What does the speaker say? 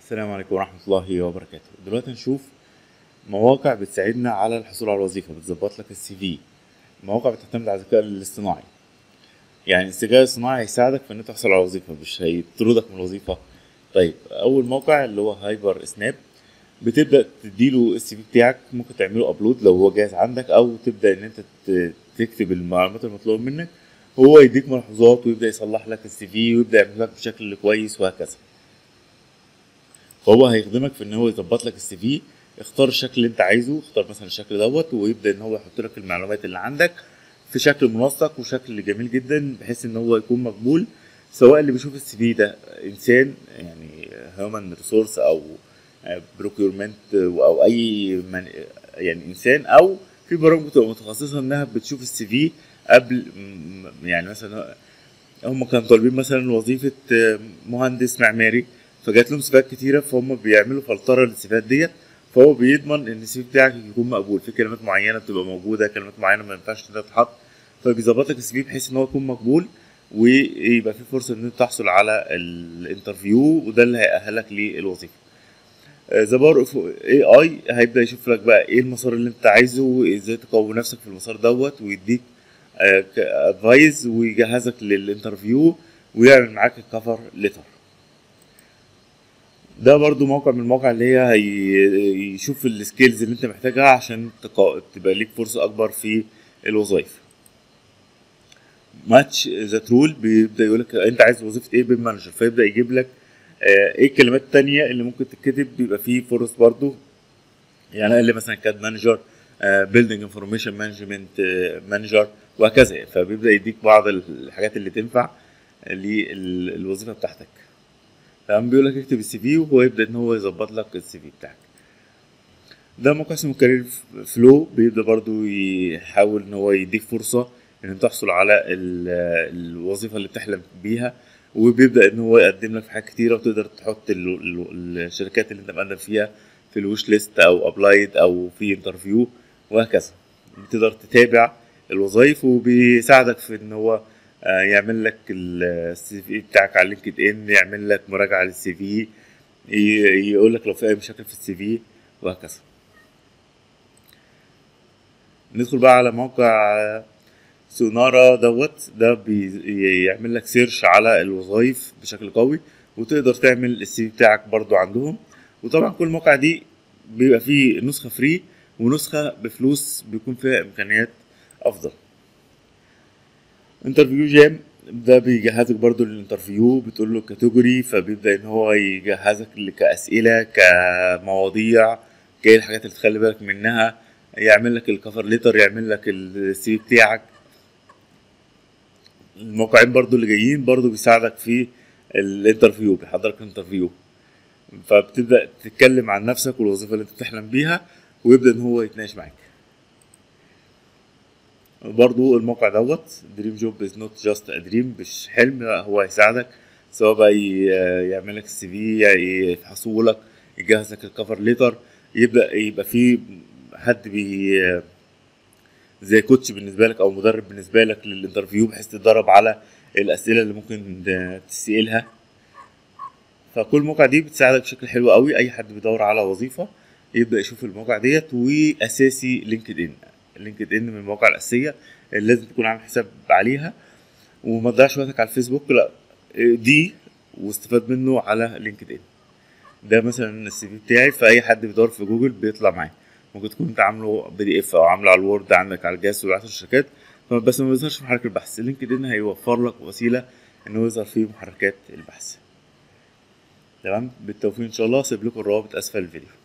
السلام عليكم ورحمة الله وبركاته دلوقتي نشوف مواقع بتساعدنا على الحصول على الوظيفة بتظبط لك السي في مواقع بتعتمد على الذكاء الاصطناعي يعني الذكاء الاصطناعي هيساعدك في ان انت تحصل على وظيفة مش هيطردك من الوظيفة طيب اول موقع اللي هو هايبر سناب بتبدا تديله السي في بتاعك ممكن تعمله ابلود لو هو جاهز عندك او تبدا ان انت ت- تكتب المعلومات المطلوبه منك وهو يديك ملحوظات ويبدا يصلح لك السي في ويبدا يعمل لك بشكل كويس وهكذا فهو هيخدمك في ان هو يظبط لك السي في اختار الشكل اللي انت عايزه اختار مثلا الشكل دوت ويبدا ان هو يحط لك المعلومات اللي عندك في شكل منسق وشكل جميل جدا بحيث ان هو يكون مقبول سواء اللي بيشوف السي في ده انسان يعني هيومن ريسورس او بروكيورمنت او اي من يعني انسان او في برامج بتبقى متخصصه انها بتشوف السي في قبل م- يعني مثلا هم كانوا طالبين مثلا وظيفه مهندس معماري فجات لهم سيفات كتيره فهم بيعملوا فلتره للسيفات ديت فهو بيضمن ان السي في بتاعك يكون مقبول في كلمات معينه بتبقى موجوده كلمات معينه ما ينفعش انها تتحط فبيظبط لك السي في بحيث ان هو يكون مقبول ويبقى في فرصه ان انت تحصل على الانترفيو وده اللي هيأهلك للوظيفه ذا باور اوف اي اي هيبدا يشوف لك بقى ايه المسار اللي انت عايزه وازاي تقوي نفسك في المسار دوت ويديك ادفايز ويجهزك للانترفيو ويعمل معاك الكفر ليتر ده برضو موقع من المواقع اللي هي هي- يشوف السكيلز اللي انت محتاجها عشان تقا- تبقى ليك فرصة اكبر في الوظائف ماتش ذا ترول بيبدا يقول لك انت عايز وظيفه ايه بيم مانجر فيبدا يجيب لك آه، ايه الكلمات التانية اللي ممكن تتكتب بيبقى فيه فرص برضو يعني قال لي مثلا كاد مانجر بيلدينج انفورميشن مانجمنت مانجر وهكذا يعني. فبيبدا يديك بعض الحاجات اللي تنفع للوظيفه بتاعتك تمام بيقول لك اكتب السي في وهو يبدا ان هو يظبط لك السي في بتاعك ده موقع اسمه كارير فلو بيبدا برضو يحاول ان هو يديك فرصه ان انت تحصل على ال- الوظيفه اللي بتحلم بيها وبيبدا ان هو يقدم لك في حاجات كتيره وتقدر تحط ال- ال- الشركات اللي انت مقدم فيها في الوش ليست او ابلايد او في انترفيو وهكذا بتقدر تتابع الوظائف وبيساعدك في ان هو آه، يعمل لك السي في بتاعك على لينكد ان يعمل لك مراجعه للسي في يقول لك لو في اي مشاكل في السي في وهكذا ندخل بقى على موقع آه، سونارا دوت ده بيعمل لك سيرش على الوظائف بشكل قوي وتقدر تعمل السي في بتاعك برضو عندهم وطبعا كل موقع دي بيبقى فيه نسخة فري ونسخة بفلوس بيكون فيها إمكانيات أفضل انترفيو جام ده بيجهزك برضو للانترفيو بتقول له كاتيجوري فبيبدأ إن هو يجهزك كأسئلة كمواضيع كايه الحاجات اللي تخلي بالك منها يعمل لك الكفر ليتر يعمل لك السي في بتاعك الموقعين برضو اللي جايين برضو بيساعدك في الانترفيو بيحضرك الانترفيو فبتبدا تتكلم عن نفسك والوظيفه اللي انت بتحلم بيها ويبدا ان هو يتناقش معاك برضو الموقع دوت دريم جوب از نوت جاست ا دريم مش حلم لا هو هيساعدك سواء بقى ي- يعمل لك السي في يفحصه لك يجهز لك الكفر ليتر يبدا يبقى في حد بي زي كوتش بالنسبه لك او مدرب بالنسبه لك للانترفيو بحيث تتدرب على الاسئله اللي ممكن تسالها فكل موقع دي بتساعدك بشكل حلو قوي اي حد بيدور على وظيفه يبدا يشوف الموقع ديت واساسي لينكد ان لينكد ان من المواقع الاساسيه اللي لازم تكون عامل حساب عليها وما تضيعش وقتك على الفيسبوك لا دي واستفاد منه على لينكد ان ده مثلا السي في بتاعي فاي حد بيدور في جوجل بيطلع معاه ممكن تكون انت عامله بي دي اف او عامله على الوورد عندك على الجهاز وبعته الشركات بس ما بيظهرش في محرك البحث لينكد ان هيوفر لك وسيله انه يظهر فيه محركات البحث تمام بالتوفيق ان شاء الله سيب لكم الروابط اسفل الفيديو